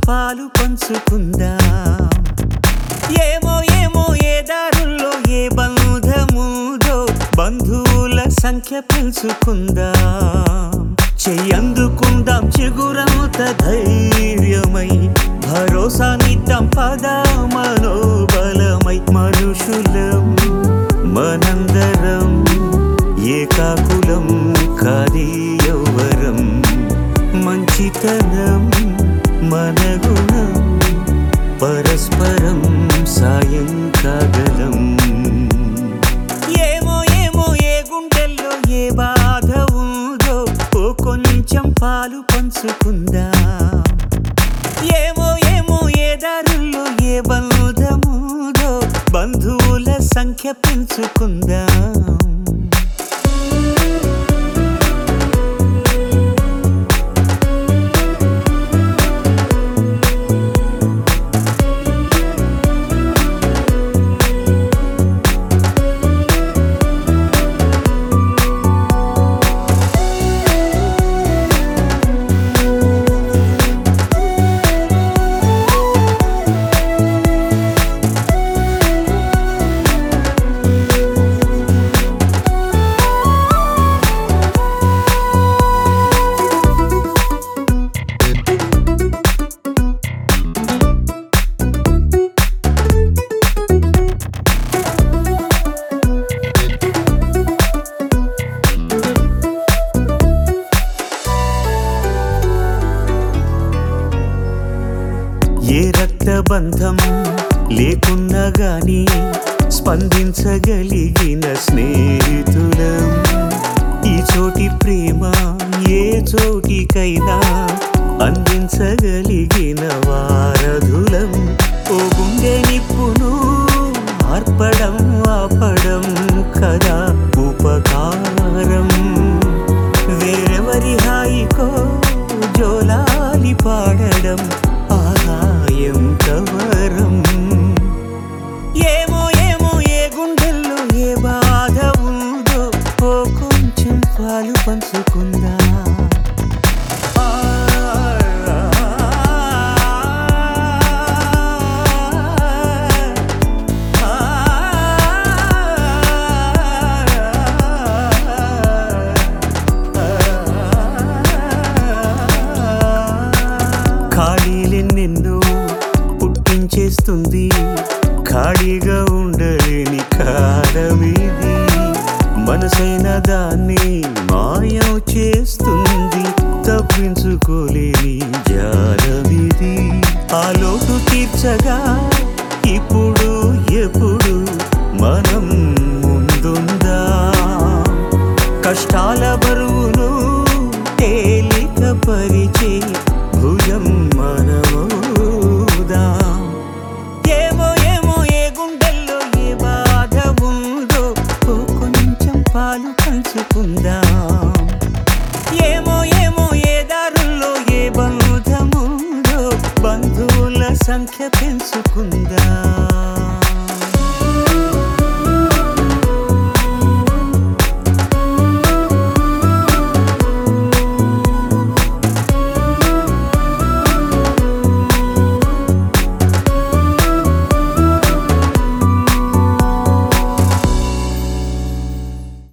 పాలు పంచుకుందాం ఏమో ఏమో ఏ దారుల్లో ఏ బంధముదో బంధువుల సంఖ్య పెంచుకుందాం చెయ్యందుకుందాం చిగురంత ధైర్యమై భరోసానిద్దాం పద మనోబలమై మనుషులం మనందరం ఏకాకులం కాది యౌవరం మంచితనం మన గుణం పరస్పరం సాయం కాగలం ఏమో ఏమో ఏ గుండెల్లో ఏ బాధ ఉందో ఓ కొంచెం పాలు పంచుకుందాం ఏమో ఏమో ఏ దారుల్లో ఏ బంధముదో బంధువుల సంఖ్య పెంచుకుందాం ఏ రక్తబంధం లేకున్నా గాని స్పందించగలిగిన స్నేహితులం ఈ చోటి ప్రేమ ఏ చోటికైనా అందించగలిగిన వారధులం ఓ గుండె నిప్పును ఆర్పడం ఆపడం కదా ఉపకారం వేరెవరి హాయికో జోలాలి పాడడం ఆహాయం కవరం ఏమో ఏమో ఏ గుండెల్లో ఏ బాధ ఉందో ఓ కొంచెం పాలు పంచుకుందా ఖాళీలెన్నెన్నో పుట్టించేస్తుంది ఖాళీగా ఉండలేని కాలమిది మనసైన దాన్ని మాయం చేస్తుంది తప్పించుకోలేని జాలమిది ఆ లోటు తీర్చగా ఇప్పుడు ఎప్పుడు మనం ముందుందా కష్టాల బరువును తేలిక పరిచే భుజం మనమోదా ఏమో ఏమో ఏ గుండెల్లో ఏ బాధ ఉందో ఓ కొంచెం పాలు పంచుకుందాం ఏమో ఏమో ఏ దారుల్లో ఏ బంధముందో బంధువుల సంఖ్య పెంచుకుందాం